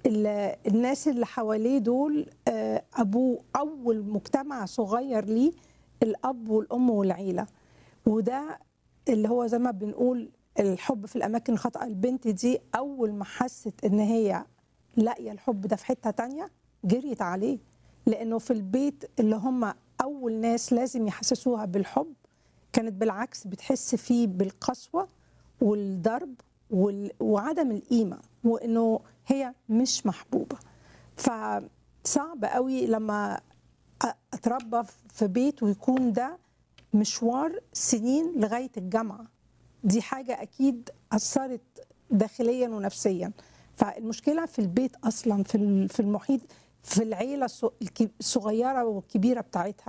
ال- الناس اللي حواليه دول آه، ابوه اول مجتمع صغير ليه الاب والام والعيله وده اللي هو زي ما بنقول الحب في الاماكن الخاطئه البنت دي اول ما حست ان هي لاقيه الحب ده في حته تانية جريت عليه لانه في البيت اللي هم اول ناس لازم يحسسوها بالحب كانت بالعكس بتحس فيه بالقسوه والضرب وال- وعدم القيمه وانه هي مش محبوبه فصعب قوي لما أ- اتربى في بيت ويكون ده مشوار سنين لغايه الجامعه دي حاجه اكيد اثرت داخليا ونفسيا فالمشكله في البيت اصلا في ال- في المحيط في العيله الص- الك- الصغيره والكبيره بتاعتها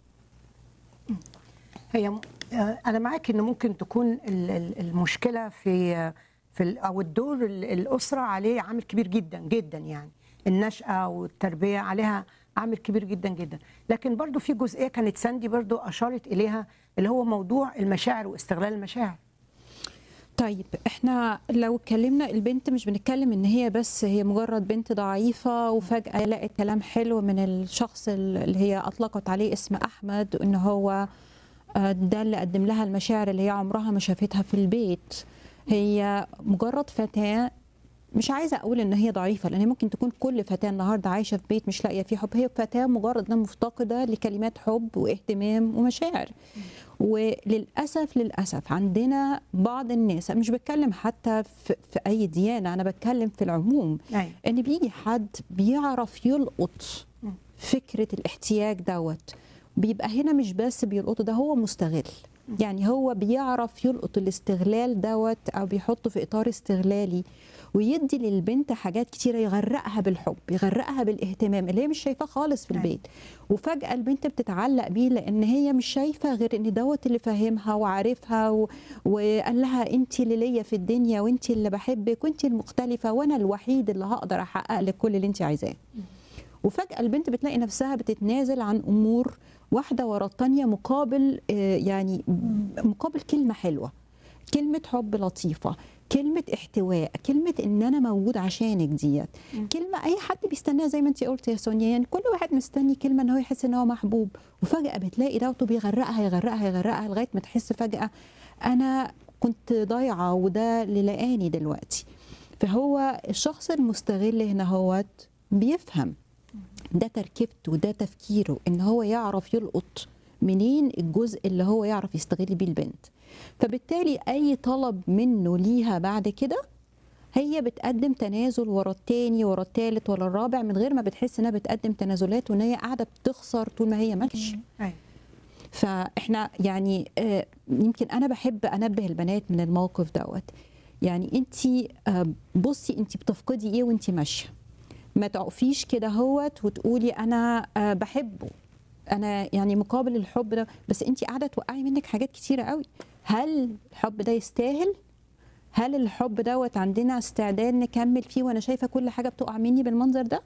هي م- آه، انا معاك ان ممكن تكون ال- ال- المشكله في في ال- او الدور ال- الاسره عليه عامل كبير جدا جدا يعني النشاه والتربيه عليها عامل كبير جدا جدا لكن برضو في جزئيه كانت ساندي برضو اشارت اليها اللي هو موضوع المشاعر واستغلال المشاعر طيب احنا لو اتكلمنا البنت مش بنتكلم ان هي بس هي مجرد بنت ضعيفة وفجأة لقت كلام حلو من الشخص اللي هي اطلقت عليه اسم احمد ان هو آه، ده اللي قدم لها المشاعر اللي هي عمرها ما شافتها في البيت هي مجرد فتاة مش عايزة أقول إن هي ضعيفة لأن هي ممكن تكون كل فتاة النهاردة عايشة في بيت مش لاقية فيه حب هي فتاة مجرد إنها مفتقدة لكلمات حب واهتمام ومشاعر وللاسف للاسف عندنا بعض الناس أنا مش بتكلم حتى في, في اي ديانه انا بتكلم في العموم أيوة. ان بيجي حد بيعرف يلقط فكره الاحتياج دوت بيبقى هنا مش بس بيلقطه ده هو مستغل يعني هو بيعرف يلقط الاستغلال دوت او بيحطه في اطار استغلالي ويدي للبنت حاجات كتيره يغرقها بالحب يغرقها بالاهتمام اللي هي مش شايفاه خالص في أيوة. البيت وفجاه البنت بتتعلق بيه لان هي مش شايفه غير ان دوت اللي فاهمها وعارفها و... وقال لها انت اللي ليا في الدنيا وانت اللي بحبك وانت المختلفه وانا الوحيد اللي هقدر احقق لك كل اللي انت عايزاه وفجاه البنت بتلاقي نفسها بتتنازل عن امور واحده ورا الثانيه مقابل آه، يعني مقابل كلمه حلوه كلمه حب لطيفه كلمة احتواء كلمة ان انا موجود عشانك ديت كلمة اي حد بيستناها زي ما انت قلت يا سونيا يعني كل واحد مستني كلمة ان هو يحس ان هو محبوب وفجأة بتلاقي دوته بيغرقها يغرقها يغرقها لغاية ما تحس فجأة انا كنت ضايعة وده اللي لقاني دلوقتي فهو الشخص المستغل هنا هوت بيفهم ده تركيبته وده تفكيره ان هو يعرف يلقط منين الجزء اللي هو يعرف يستغل بيه البنت فبالتالي اي طلب منه ليها بعد كده هي بتقدم تنازل ورا التاني ورا التالت ورا الرابع من غير ما بتحس انها بتقدم تنازلات وان هي قاعده بتخسر طول ما هي ماشيه أيوة. فاحنا يعني آه، يمكن انا بحب انبه البنات من الموقف دوت يعني انت بصي انت بتفقدي ايه وانت ماشيه ما تقفيش كده هوت وتقولي انا آه، بحبه انا يعني مقابل الحب ده بس انت قاعده توقعي منك حاجات كتيره قوي هل الحب ده يستاهل هل الحب دوت عندنا استعداد نكمل فيه وانا شايفه كل حاجه بتقع مني بالمنظر ده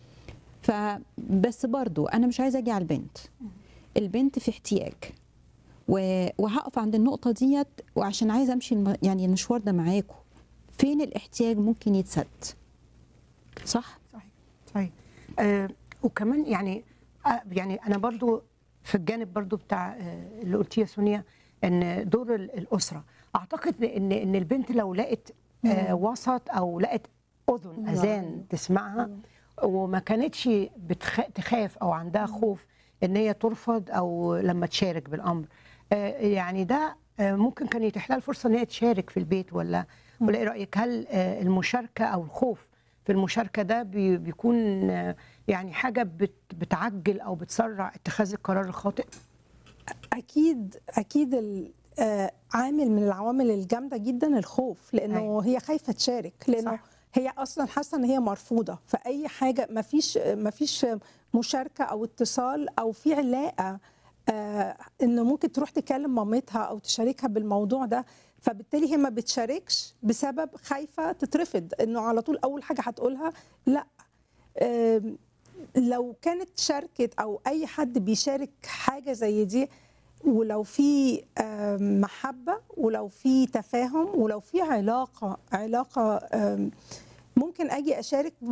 فبس برضو انا مش عايزه اجي على البنت البنت في احتياج و- وهقف عند النقطه ديت وعشان عايزه امشي الم... يعني المشوار ده معاكم فين الاحتياج ممكن يتسد صح صحيح صحيح آه وكمان يعني آه يعني انا برضو في الجانب برضو بتاع آه اللي قلتيه يا سونيا ان دور ال- الاسره اعتقد ان ان البنت لو لقت آه وسط او لقت اذن اذان تسمعها وما كانتش بتخ... تخاف او عندها خوف ان هي ترفض او لما تشارك بالامر آه يعني ده آه ممكن كان يتيح لها الفرصه ان هي تشارك في البيت ولا ولا ايه رايك هل آه المشاركه او الخوف في المشاركه ده بي- بيكون آه، يعني حاجه بت- بتعجل او بتسرع اتخاذ القرار الخاطئ اكيد اكيد ال- آه، عامل من العوامل الجامده جدا الخوف لانه أيوة. هي خايفه تشارك لانه صح. هي اصلا حاسه ان هي مرفوضه فاي حاجه ما فيش ما فيش مشاركه او اتصال او في علاقه آه انه ممكن تروح تكلم مامتها او تشاركها بالموضوع ده فبالتالي هي ما بتشاركش بسبب خايفه تترفض انه على طول اول حاجه هتقولها لا آم، لو كانت شاركت او اي حد بيشارك حاجه زي دي ولو في آم، محبه ولو في تفاهم ولو في علاقه علاقه آم، ممكن اجي اشارك